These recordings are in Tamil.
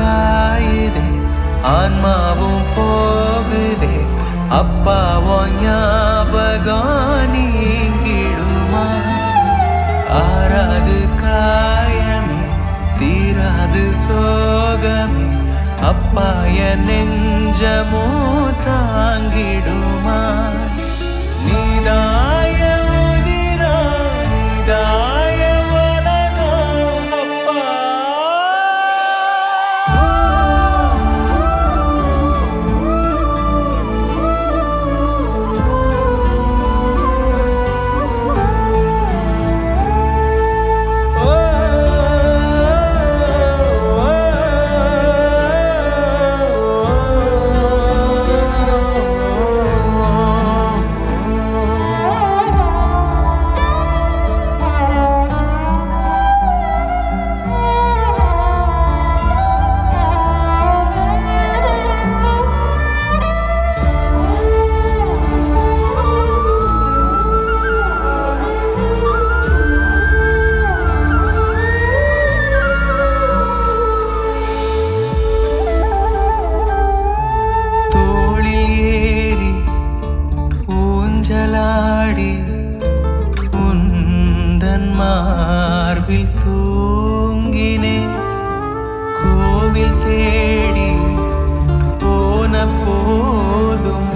சாயுதே ஆன்மாவும் போகுதே அப்பாவோ ஞாபகம் நீங்கிடுமா ஆறாது காயமே தீராது சோகமே அப்பா என் நெஞ்சமோ தாங்கிடுமா நீதாய உதிரா நீதாய உலகம் அப்பா தோளில் ஏறி ஊஞ்சலாடி உந்தன் மார்பில் தூங்கினே கோவில் தேடி போன போதும்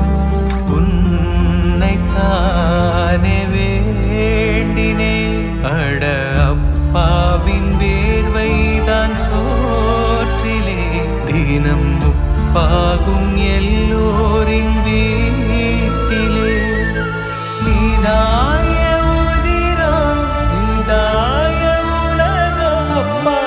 உன்னைத்தானே வேண்டினே அட அப்பாவின் வேர்வைதான் சோற்றிலே தினம் உப்பாகும் எல்லோரின் வீட்டிலே நீதாய உதிரம் நீதாய உலகம் அப்பா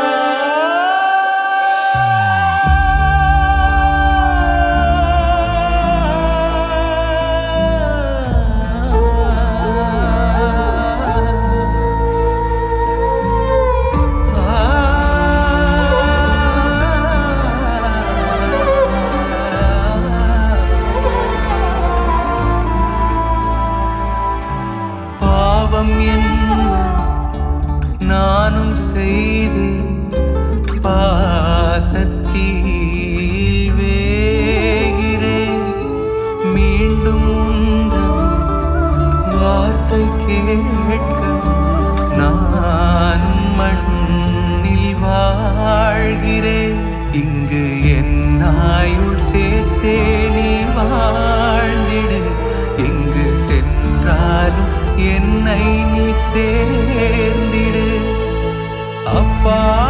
பாவம் என்ன நானும் செய்து பாசத்தில் வேகிறேன் மீண்டும் உந்தன் வார்த்தை கேட்க நான் மண்ணில் வாழ்கிறேன் இங்கு என் ஆயுள் சேர்த்தே நீ வாழ்ந்திடு எங்கு சென்றாலும் என்னை நீ சேர்ந்திடு அப்பா